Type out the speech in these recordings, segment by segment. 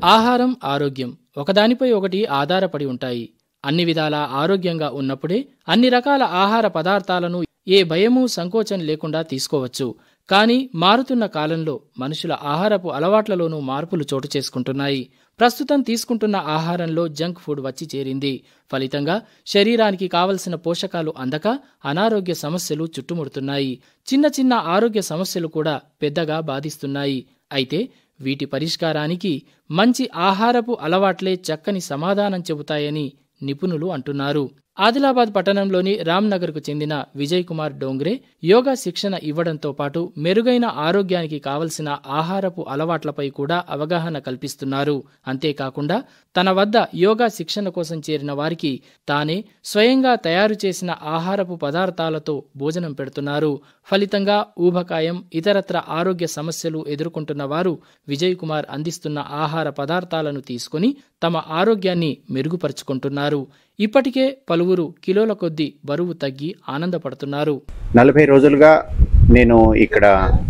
ఆహారం ఆరోగ్యం ఒకదానిపై ఒకటి ఆధారపడి ఉంటాయి అన్ని విధాలా ఆరోగ్యంగా ఉన్నప్పుడే అన్ని రకాల ఆహార పదార్థాలను ఏ భయము సంకోచం లేకుండా తీసుకోవచ్చు కానీ మారుతున్న కాలంలో మనుషుల ఆహారపు అలవాట్లలోనూ మార్పులు చోటు చేసుకుంటున్నాయి ప్రస్తుతం తీసుకుంటున్న ఆహారంలో జంక్ ఫుడ్ వచ్చి చేరింది ఫలితంగా శరీరానికి కావలసిన పోషకాలు అందక అనారోగ్య సమస్యలు చుట్టుముడుతున్నాయి చిన్న చిన్న ఆరోగ్య సమస్యలు కూడా పెద్దగా బాధిస్తున్నాయి అయితే వీటి పరిష్కారానికి మంచి ఆహారపు అలవాట్లే చక్కని సమాధానం చెబుతాయని నిపుణులు అంటున్నారు ఆదిలాబాద్ పట్టణంలోని రామ్నగర్కు చెందిన విజయ్ కుమార్ డోంగ్రే యోగా శిక్షణ ఇవ్వడంతో పాటు మెరుగైన ఆరోగ్యానికి కావలసిన ఆహారపు అలవాట్లపై కూడా అవగాహన కల్పిస్తున్నారు అంతేకాకుండా తన వద్ద యోగా శిక్షణ కోసం చేరిన వారికి తానే స్వయంగా తయారు చేసిన ఆహారపు పదార్థాలతో భోజనం పెడుతున్నారు ఫలితంగా ఊబకాయం ఇతరత్ర ఆరోగ్య సమస్యలు ఎదుర్కొంటున్న వారు విజయ్ కుమార్ అందిస్తున్న ఆహార పదార్థాలను తీసుకుని తమ ఆరోగ్యాన్ని మెరుగుపరుచుకుంటున్నారు ఇప్పటికే పలువురు కిలోల కొద్దీ బరువు తగ్గి ఆనందపడుతున్నారు నలభై రోజులుగా నేను ఇక్కడ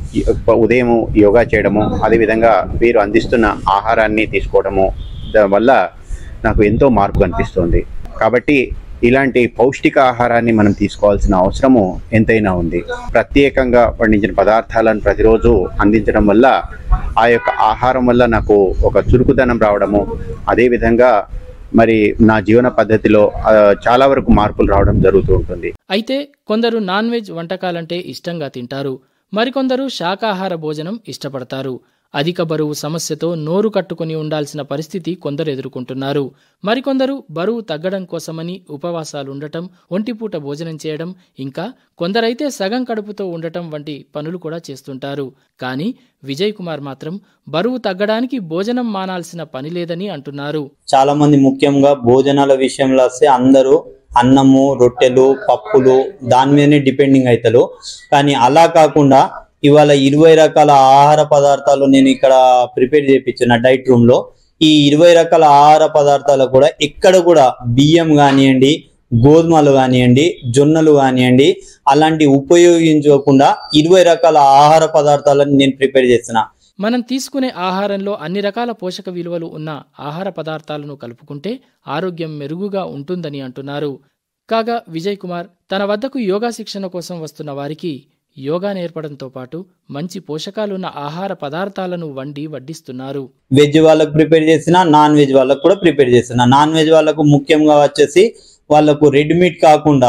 ఉదయం యోగా చేయడము అదేవిధంగా వీరు అందిస్తున్న ఆహారాన్ని తీసుకోవడము వల్ల నాకు ఎంతో మార్పు కనిపిస్తుంది కాబట్టి ఇలాంటి పౌష్టిక ఆహారాన్ని మనం తీసుకోవాల్సిన అవసరము ఎంతైనా ఉంది ప్రత్యేకంగా పండించిన పదార్థాలను ప్రతిరోజు అందించడం వల్ల ఆ యొక్క ఆహారం వల్ల నాకు ఒక చురుకుదనం రావడము అదేవిధంగా మరి నా జీవన పద్ధతిలో ఆ, చాలా వరకు మార్పులు రావడం జరుగుతూ ఉంటుంది అయితే కొందరు నాన్ వెజ్ వంటకాలంటే ఇష్టంగా తింటారు మరికొందరు శాకాహార భోజనం ఇష్టపడతారు అధిక బరువు సమస్యతో నోరు కట్టుకుని ఉండాల్సిన పరిస్థితి కొందరు ఎదుర్కొంటున్నారు మరికొందరు బరువు తగ్గడం కోసమని ఉపవాసాలుండటం ఒంటిపూట భోజనం చేయడం ఇంకా కొందరైతే సగం కడుపుతో ఉండటం వంటి పనులు కూడా చేస్తుంటారు కానీ విజయ్ కుమార్ మాత్రం బరువు తగ్గడానికి భోజనం మానాల్సిన పని లేదని అంటున్నారు చాలా మంది ముఖ్యంగా భోజనాల విషయంలో వస్తే అందరూ అన్నము రొట్టెలు పప్పులు దాని మీదనే డిపెండింగ్ అవుతారు కానీ అలా కాకుండా ఇవాళ ఇరవై రకాల ఆహార పదార్థాలు నేను ఇక్కడ ప్రిపేర్ చేయించిన డైట్ రూమ్ లో ఈ ఇరవై రకాల ఆహార పదార్థాలు కూడా ఎక్కడ కూడా బియ్యం కానివ్వండి గోధుమలు కానివ్వండి జొన్నలు కానివ్వండి అలాంటి ఉపయోగించకుండా ఇరవై రకాల ఆహార పదార్థాలను నేను ప్రిపేర్ చేస్తున్నా మనం తీసుకునే ఆహారంలో అన్ని రకాల పోషక విలువలు ఉన్న ఆహార పదార్థాలను కలుపుకుంటే ఆరోగ్యం మెరుగుగా ఉంటుందని అంటున్నారు కాగా విజయ్ కుమార్ తన వద్దకు యోగా శిక్షణ కోసం వస్తున్న వారికి యోగా నేర్పడంతో పాటు మంచి పోషకాలున్న ఆహార పదార్థాలను వండి వడ్డిస్తున్నారు వెజ్ వాళ్ళకు ప్రిపేర్ చేసిన నాన్ వెజ్ వాళ్ళకు కూడా ప్రిపేర్ చేసిన నాన్ వెజ్ వాళ్ళకు ముఖ్యంగా వచ్చేసి వాళ్ళకు రెడ్ మీట్ కాకుండా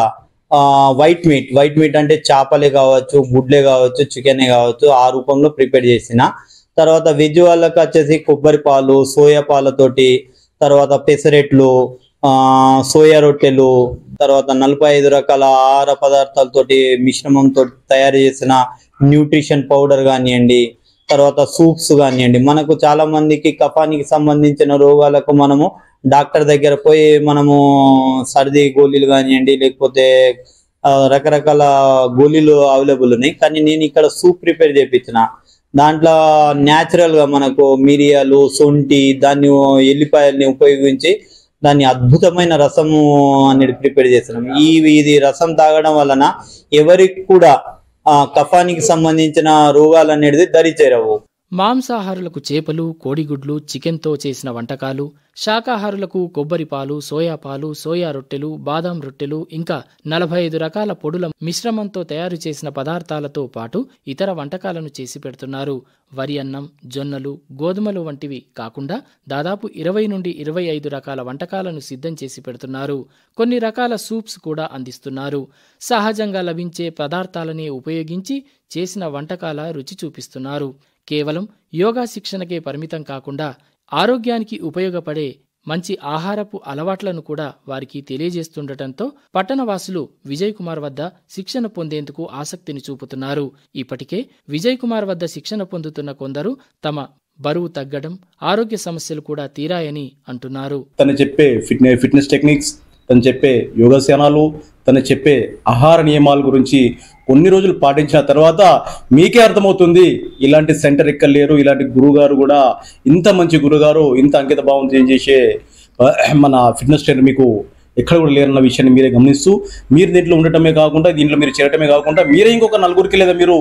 వైట్ మీట్ వైట్ మీట్ అంటే చేపలే కావచ్చు గుడ్లే కావచ్చు చికెనే కావచ్చు ఆ రూపంలో ప్రిపేర్ చేసిన తర్వాత వెజ్ వాళ్ళకి వచ్చేసి కొబ్బరి పాలు సోయా పాలతోటి తర్వాత పెసరెట్లు ఆ, సోయా రొట్టెలు తర్వాత నలభై ఐదు రకాల ఆహార పదార్థాలతోటి మిశ్రమంతో తయారు చేసిన న్యూట్రిషన్ పౌడర్ కానివ్వండి తర్వాత సూప్స్ కానివ్వండి మనకు చాలా మందికి కఫానికి సంబంధించిన రోగాలకు మనము డాక్టర్ దగ్గర పోయి మనము సర్ది గోళీలు కానివ్వండి లేకపోతే ఆ, రకరకాల గోళీలు అవైలబుల్ ఉన్నాయి కానీ నేను ఇక్కడ సూప్ ప్రిపేర్ చేయించిన దాంట్లో న్యాచురల్ గా మనకు మిరియాలు సొంటి దాన్ని ఎల్లిపాయల్ని ఉపయోగించి దాన్ని అద్భుతమైన రసము అనేది ప్రిపేర్ చేస్తున్నాం ఈ ఇది రసం తాగడం వలన ఎవరికి కూడా ఆ కఫానికి సంబంధించిన రోగాలు అనేది దరిచేరవు మాంసాహారులకు చేపలు కోడిగుడ్లు చికెన్తో చేసిన వంటకాలు శాకాహారులకు కొబ్బరి పాలు సోయా పాలు సోయా రొట్టెలు బాదాం రొట్టెలు ఇంకా నలభై ఐదు రకాల పొడుల మిశ్రమంతో తయారు చేసిన పదార్థాలతో పాటు ఇతర వంటకాలను చేసి పెడుతున్నారు వరి అన్నం జొన్నలు గోధుమలు వంటివి కాకుండా దాదాపు ఇరవై నుండి ఇరవై ఐదు రకాల వంటకాలను సిద్ధం చేసి పెడుతున్నారు కొన్ని రకాల సూప్స్ కూడా అందిస్తున్నారు సహజంగా లభించే పదార్థాలనే ఉపయోగించి చేసిన వంటకాల రుచి చూపిస్తున్నారు కేవలం యోగా శిక్షణకే పరిమితం కాకుండా ఆరోగ్యానికి ఉపయోగపడే మంచి ఆహారపు అలవాట్లను కూడా వారికి తెలియజేస్తుండటంతో పట్టణవాసులు విజయ్ కుమార్ వద్ద శిక్షణ పొందేందుకు ఆసక్తిని చూపుతున్నారు ఇప్పటికే విజయ్ కుమార్ వద్ద శిక్షణ పొందుతున్న కొందరు తమ బరువు తగ్గడం ఆరోగ్య సమస్యలు కూడా తీరాయని అంటున్నారు తను చెప్పే ఫిట్నెస్ ఫిట్నెస్ టెక్నిక్స్ తను చెప్పే యోగాసనాలు తను చెప్పే ఆహార నియమాల గురించి కొన్ని రోజులు పాటించిన తర్వాత మీకే అర్థమవుతుంది ఇలాంటి సెంటర్ ఎక్కడ లేరు ఇలాంటి గురుగారు కూడా ఇంత మంచి గురుగారు ఇంత అంకిత భావం చేసే ఆ, మన ఫిట్నెస్ ట్రైనర్ మీకు ఎక్కడ కూడా లేరన్న విషయాన్ని మీరే గమనిస్తూ మీరు దీంట్లో ఉండటమే కాకుండా దీంట్లో మీరు చేరటమే కాకుండా మీరే ఇంకొక నలుగురికి లేదా మీరు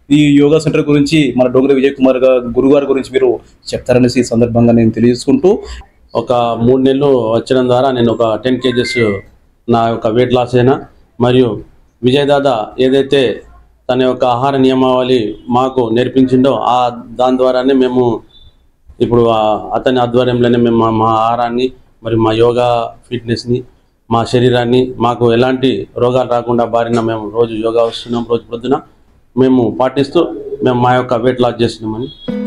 ఈ యోగా సెంటర్ గురించి మన డోంగరి విజయ్ కుమార్ గా గురువు గారి గురించి మీరు చెప్తారనేసి ఈ సందర్భంగా నేను తెలియజేసుకుంటూ ఒక మూడు నెలలు వచ్చడం ద్వారా నేను ఒక టెన్ కేజెస్ నా యొక్క వెయిట్ లాస్ అయినా మరియు విజయ్ దాదా ఏదైతే తన యొక్క ఆహార నియమావళి మాకు నేర్పించిండో ఆ దాని ద్వారానే మేము ఇప్పుడు ఆ- అతని ఆధ్వర్యంలోనే మేము మా- మా ఆహారాన్ని మరియు మా యోగా ఫిట్నెస్ని మా శరీరాన్ని మాకు ఎలాంటి రోగాలు రాకుండా బారిన మేము రోజు యోగా వస్తున్నాం రోజు పొద్దున మేము పాటిస్తూ మేము మా యొక్క వెయిట్ లాస్ చేస్తున్నామని